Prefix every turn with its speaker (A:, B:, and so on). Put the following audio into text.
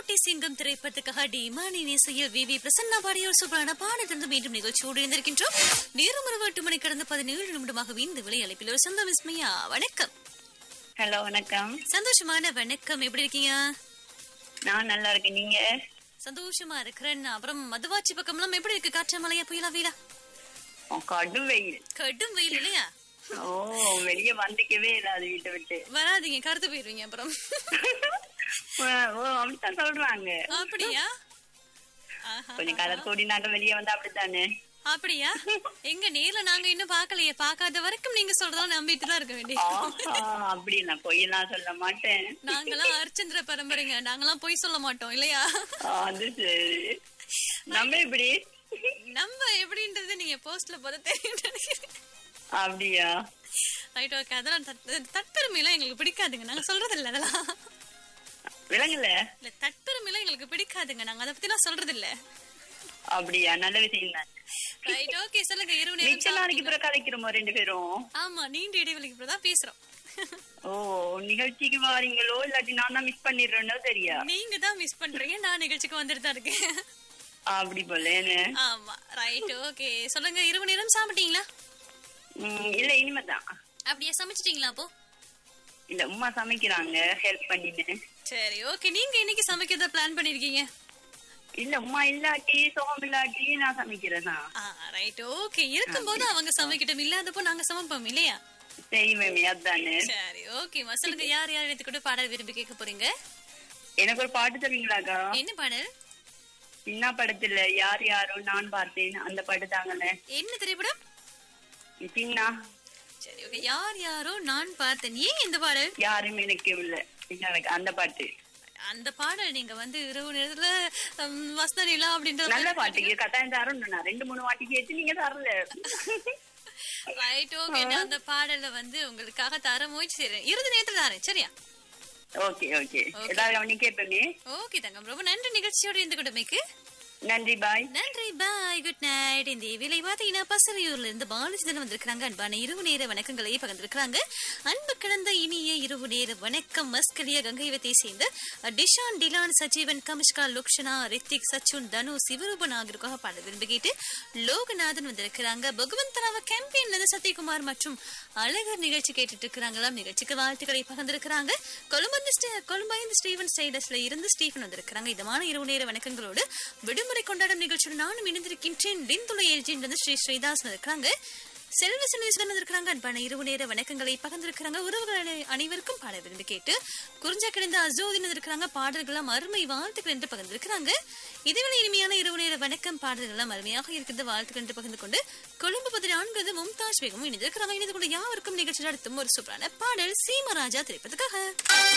A: குட்டி சிங்கம் திரைப்படத்துக்காக டிமானி இசையில் வி வி பிரசன்னா பாடிய ஒரு சூப்பரான பாடத்திலிருந்து மீண்டும் நிகழ்ச்சியோடு இருந்திருக்கின்றோம் நேரம் ஒரு எட்டு மணி கடந்த பதினேழு நிமிடமாக இந்த விலை அழைப்பில் ஒரு சொந்தம் விஸ்மயா வணக்கம்
B: ஹலோ வணக்கம்
A: சந்தோஷமான வணக்கம் எப்படி இருக்கீங்க
B: நான் நல்லா இருக்கேன் நீங்க
A: சந்தோஷமா இருக்கிறேன் அப்புறம் மதுவாச்சி பக்கம்லாம் எப்படி இருக்கு காற்று மலையா புயலா வெயிலா
B: ஓ, கடும் வெயில்
A: கடும் வெயில் இல்லையா
B: ஓ வெளிய வந்துக்கவே இல்லாது வீட்டை விட்டு
A: வராதீங்க கருத்து போயிருவீங்க அப்புறம்
B: ஓ ஓ, அப்படித்தான் சொல்றாங்க
A: அப்படியா ஆஹா.
B: கொஞ்சம் கலர் கோடினாக்க வெளிய வந்தா அப்படித்தானே
A: அப்படியா எங்க நேர்ல நாங்க இன்னும் பாக்கலையே பாக்காத வரைக்கும் நீங்க சொல்றதா நம்பிட்டு தான் இருக்க வேண்டிய
B: ஆஹா, அப்படி நான் பொய்யெல்லாம் சொல்ல மாட்டேன்
A: நாங்களாம் அர்ச்சந்திர பரம்பரைங்க நாங்களாம் பொய் சொல்ல மாட்டோம் இல்லையா
B: ஆ, அது சரி நம்ம எப்படி
A: நம்ம எப்படின்றது நீங்க போஸ்ட்ல போத தெரியும் நினைக்கிறேன்
B: அப்படியா
A: ரைட் ஓகே அதெல்லாம் தட்- தற்பெருமையெல்லாம் எங்களுக்கு பிடிக்காதுங்க நாங்க சொல்றது இல்ல அதெல்லாம்
B: விளங்கல
A: இல்ல தற்பெருமையெல்லாம் எங்களுக்கு பிடிக்காதுங்க நாங்க அதை பத்தி எல்லாம் சொல்றது இல்ல
B: அப்படியா நல்ல விஷயம் தான்
A: ரைட் ஓகே சொல்லுங்க இரவு நேரம்
B: மிச்ச நாளைக்கு பிறகு கலைக்கிறோமோ ரெண்டு பேரும்
A: ஆமா நீண்ட இடைவெளிக்கு அப்புறம் தான் பேசுறோம்
B: ஓ நிகழ்ச்சிக்கு வாரீங்களோ இல்லாட்டி நான் தான் மிஸ் பண்ணிடுறேன்னோ தெரியா
A: நீங்க தான் மிஸ் பண்றீங்க நான் நிகழ்ச்சிக்கு வந்துட்டு தான் இருக்கேன்
B: அப்படி போல என்ன
A: ஆமா ரைட் ஓகே சொல்லுங்க இரவு நேரம் சாப்பிட்டீங்களா
B: ம், இல்ல இனிமேதான்
A: அப்படியே சமைச்சிட்டீங்களா அப்போ
B: இல்ல உமா சமைக்கிறாங்க ஹெல்ப் பண்ணின்னு
A: சரி ஓகே நீங்க இன்னைக்கு சமைக்கிறத பிளான் பண்ணிருக்கீங்க
B: இல்ல உமா இல்லாட்டி சோகம் இல்லாட்டி நான் சமைக்கிறேன் தான்
A: ஆ ரைட் ஓகே இருக்கும்போது அவங்க சமைக்கட்டும் இல்லாதப்போ நாங்க சமைப்போம் இல்லையா
B: செய்வேன் அதானே
A: சரி ஓகே சொல்லுங்க யார் யார் எடுத்து கூட பாடல் விரும்பி கேட்க போறீங்க
B: எனக்கு ஒரு பாட்டு தருவீங்களாக்கா
A: என்ன பாடல்
B: சின்ன படத்துல யார் யாரோ நான் பார்த்தேன் அந்த பாட்டு தாங்கல
A: என்ன திரைப்படம்
B: சின்ன
A: சரி ஓகே யார் யாரோ நான் பார்த்தேன் ஏன் இந்த பாடல்
B: யாரும் எனக்கு இல்ல எனக்கு அந்த பாட்டு
A: அந்த பாடல் நீங்க வந்து இரவு நேரத்துல ஹம், வசந்த நிலா அப்படின்ற
B: நல்ல பாட்டுக்கு கட்டாயம் தரணும் நான் ரெண்டு மூணு வாட்டி கேட்டு நீங்க தரல
A: ரைட் ஓகே நான் அந்த பாடலை வந்து உங்களுக்காக தர முயற்சி செய்றேன் இறுதி நேரத்துல தரேன் சரியா
B: ஓகே ஓகே ஏதாவது அவனி கேட்பேனே
A: ஓகே தங்கம் ரொம்ப நன்றி நிகழ்ச்சியோட இருந்து கொடுமைக்கு
B: நன்றி பாய்
A: நன்றி பாய் குட் நைட் இந்த விலை பார்த்தீங்கன்னா பசறையூர்ல இருந்து பாலச்சந்திரன் வந்திருக்காங்க அன்பான இரவு நேர வணக்கங்களை பகிர்ந்திருக்கிறாங்க அன்பு கிடந்த இனிய இரவு நேர வணக்கம் மஸ்கலியா கங்கைவத்தை சேர்ந்த டிஷான் டிலான் சஜீவன் கமிஷ்கா லுக்ஷனா ரித்திக் சச்சுன் தனு சிவரூபன் ஆகியோருக்காக பாட விரும்பி கேட்டு லோகநாதன் வந்திருக்கிறாங்க பகவந்தராவ கேம்பெயின்ல இருந்து சத்யகுமார் மற்றும் அழகர் நிகழ்ச்சி கேட்டுட்டு இருக்கிறாங்களாம் நிகழ்ச்சிக்கு வாழ்த்துக்களை பகிர்ந்திருக்கிறாங்க கொழும்பந்து ஸ்டே- கொழும்பைந்து ஸ்டீவன் ஸ்டைடஸ்ல இருந்து ஸ்டீவன் வந்திருக்கிறாங்க இதமான இரவு நேர வணக்கங்களோடு விடுமுறை கொண்டாடும் நிகழ்ச்சியோடு நானும் இணைந்திருக்கின்றேன் டின்துளை எல்ஜின்றது ஸ்ரீ ஸ்ரீதாஸ் இருக்கிறாங்க செல்வ சினேஸ்வரன் இருக்கிறாங்க அன்பான இரவு நேர வணக்கங்களை பகிர்ந்திருக்கிறாங்க உறவுகள் அனை- அனைவருக்கும் பாட விரும்பி கேட்டு குறிஞ்சா கிடந்த அசோதின் இருக்கிறாங்க பாடல்களாம் அருமை வாழ்த்துக்கள் என்று பகிர்ந்திருக்கிறாங்க இதுவரை இனிமையான இரவு நேர வணக்கம் பாடல்களாம் அருமையாக இருக்கிறது வாழ்த்துக்கள் என்று பகிர்ந்து கொண்டு கொழும்பு பதினான்கு மும்தாஜ் பேகம் இணைந்திருக்கிறாங்க இணைந்து கொண்டு யாவருக்கும் நிகழ்ச்சியில் அடுத்தும் ஒரு சூப்பரான பாடல் சீமராஜா திரைப்பதற்காக